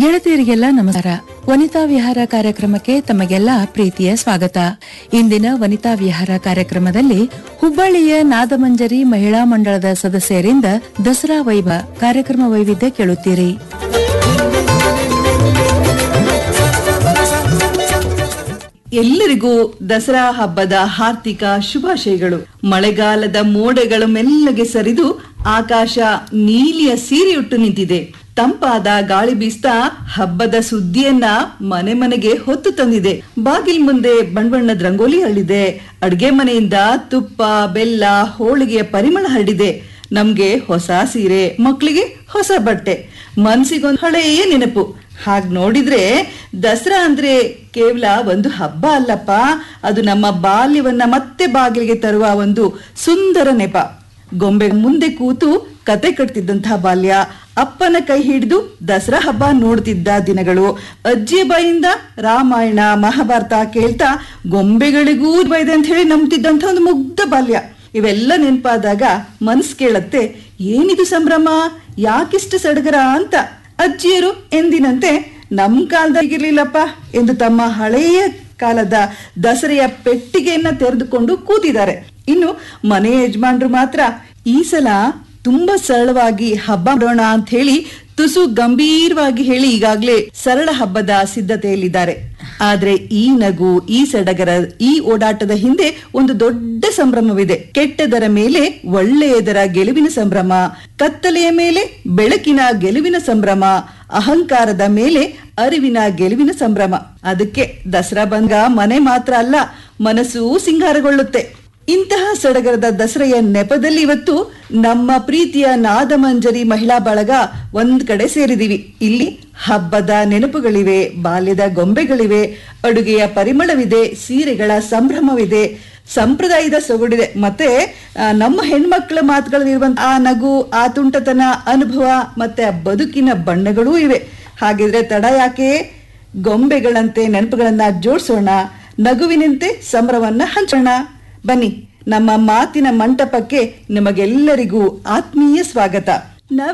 ಗೆಳತಿಯರಿಗೆಲ್ಲ ನಮಸ್ಕಾರ ವನಿತಾ ವಿಹಾರ ಕಾರ್ಯಕ್ರಮಕ್ಕೆ ತಮಗೆಲ್ಲ ಪ್ರೀತಿಯ ಸ್ವಾಗತ ಇಂದಿನ ವನಿತಾ ವಿಹಾರ ಕಾರ್ಯಕ್ರಮದಲ್ಲಿ ಹುಬ್ಬಳ್ಳಿಯ ನಾದಮಂಜರಿ ಮಹಿಳಾ ಮಂಡಳದ ಸದಸ್ಯರಿಂದ ದಸರಾ ವೈಭವ ಕಾರ್ಯಕ್ರಮ ವೈವಿಧ್ಯ ಕೇಳುತ್ತೀರಿ ಎಲ್ಲರಿಗೂ ದಸರಾ ಹಬ್ಬದ ಹಾರ್ದಿಕ ಶುಭಾಶಯಗಳು ಮಳೆಗಾಲದ ಮೋಡಗಳು ಮೆಲ್ಲಗೆ ಸರಿದು ಆಕಾಶ ನೀಲಿಯ ಸೀರೆಯುಟ್ಟು ನಿಂತಿದೆ ತಂಪಾದ ಗಾಳಿ ಬೀಸ್ತಾ ಹಬ್ಬದ ಸುದ್ದಿಯನ್ನ ಮನೆ ಮನೆಗೆ ಹೊತ್ತು ತಂದಿದೆ ಬಾಗಿಲ್ ಮುಂದೆ ಬಣ್ಣಬಣ್ಣದ ರಂಗೋಲಿ ಹರಡಿದೆ ಅಡ್ಗೆ ಮನೆಯಿಂದ ತುಪ್ಪ ಬೆಲ್ಲ ಹೋಳಿಗೆಯ ಪರಿಮಳ ಹರಡಿದೆ ನಮ್ಗೆ ಹೊಸ ಸೀರೆ ಮಕ್ಕಳಿಗೆ ಹೊಸ ಬಟ್ಟೆ ಮನ್ಸಿಗೊಂದು ಹಳೆಯ ನೆನಪು ಹಾಗ್ ನೋಡಿದ್ರೆ ದಸರಾ ಅಂದ್ರೆ ಕೇವಲ ಒಂದು ಹಬ್ಬ ಅಲ್ಲಪ್ಪ ಅದು ನಮ್ಮ ಬಾಲ್ಯವನ್ನ ಮತ್ತೆ ಬಾಗಿಲಿಗೆ ತರುವ ಒಂದು ಸುಂದರ ನೆಪ ಗೊಂಬೆ ಮುಂದೆ ಕೂತು ಕತೆ ಕಟ್ತಿದ್ದಂತಹ ಬಾಲ್ಯ ಅಪ್ಪನ ಕೈ ಹಿಡಿದು ದಸರಾ ಹಬ್ಬ ನೋಡ್ತಿದ್ದ ದಿನಗಳು ಅಜ್ಜಿಯ ಬಾಯಿಂದ ರಾಮಾಯಣ ಮಹಾಭಾರತ ಕೇಳ್ತಾ ಗೊಂಬೆಗಳಿಗೂ ಇದೆ ಅಂತ ಹೇಳಿ ನಂಬ್ತಿದ್ದಂಥ ಒಂದು ಮುಗ್ಧ ಬಾಲ್ಯ ಇವೆಲ್ಲ ನೆನಪಾದಾಗ ಮನ್ಸ್ ಕೇಳತ್ತೆ ಏನಿದು ಸಂಭ್ರಮ ಯಾಕಿಷ್ಟು ಸಡಗರ ಅಂತ ಅಜ್ಜಿಯರು ಎಂದಿನಂತೆ ನಮ್ ಕಾಲದಾಗಿರ್ಲಿಲ್ಲಪ್ಪ ಎಂದು ತಮ್ಮ ಹಳೆಯ ಕಾಲದ ದಸರೆಯ ಪೆಟ್ಟಿಗೆಯನ್ನ ತೆರೆದುಕೊಂಡು ಕೂತಿದ್ದಾರೆ ಇನ್ನು ಮನೆ ಯಜಮಾನ್ರು ಮಾತ್ರ ಈ ಸಲ ತುಂಬಾ ಸರಳವಾಗಿ ಹಬ್ಬ ಮಾಡೋಣ ಅಂತ ಹೇಳಿ ತುಸು ಗಂಭೀರವಾಗಿ ಹೇಳಿ ಈಗಾಗ್ಲೇ ಸರಳ ಹಬ್ಬದ ಸಿದ್ಧತೆಯಲ್ಲಿದ್ದಾರೆ ಆದ್ರೆ ಈ ನಗು ಈ ಸಡಗರ ಈ ಓಡಾಟದ ಹಿಂದೆ ಒಂದು ದೊಡ್ಡ ಸಂಭ್ರಮವಿದೆ ಕೆಟ್ಟದರ ಮೇಲೆ ಒಳ್ಳೆಯದರ ಗೆಲುವಿನ ಸಂಭ್ರಮ ಕತ್ತಲೆಯ ಮೇಲೆ ಬೆಳಕಿನ ಗೆಲುವಿನ ಸಂಭ್ರಮ ಅಹಂಕಾರದ ಮೇಲೆ ಅರಿವಿನ ಗೆಲುವಿನ ಸಂಭ್ರಮ ಅದಕ್ಕೆ ದಸರಾ ಬಂಗ ಮನೆ ಮಾತ್ರ ಅಲ್ಲ ಮನಸ್ಸು ಸಿಂಗಾರಗೊಳ್ಳುತ್ತೆ ಇಂತಹ ಸಡಗರದ ದಸರೆಯ ನೆಪದಲ್ಲಿ ಇವತ್ತು ನಮ್ಮ ಪ್ರೀತಿಯ ನಾದಮಂಜರಿ ಮಹಿಳಾ ಬಳಗ ಒಂದ್ ಕಡೆ ಸೇರಿದೀವಿ ಇಲ್ಲಿ ಹಬ್ಬದ ನೆನಪುಗಳಿವೆ ಬಾಲ್ಯದ ಗೊಂಬೆಗಳಿವೆ ಅಡುಗೆಯ ಪರಿಮಳವಿದೆ ಸೀರೆಗಳ ಸಂಭ್ರಮವಿದೆ ಸಂಪ್ರದಾಯದ ಸೊಗಡಿದೆ ಮತ್ತೆ ಆ, ನಮ್ಮ ಹೆಣ್ಮಕ್ಳ ಮಾತುಗಳಲ್ಲಿರುವಂತ ಆ ನಗು ಆ ತುಂಟತನ ಅನುಭವ ಮತ್ತೆ ಆ ಬದುಕಿನ ಬಣ್ಣಗಳೂ ಇವೆ ಹಾಗಿದ್ರೆ ತಡ ಯಾಕೆ ಗೊಂಬೆಗಳಂತೆ ನೆನಪುಗಳನ್ನ ಜೋಡಿಸೋಣ ನಗುವಿನಂತೆ ಸಂಭ್ರಮವನ್ನ ಹಂಚೋಣ ಬನ್ನಿ ನಮ್ಮ ಮಾತಿನ ಮಂಟಪಕ್ಕೆ ನಿಮಗೆಲ್ಲರಿಗೂ ಆತ್ಮೀಯ ಸ್ವಾಗತ ನವ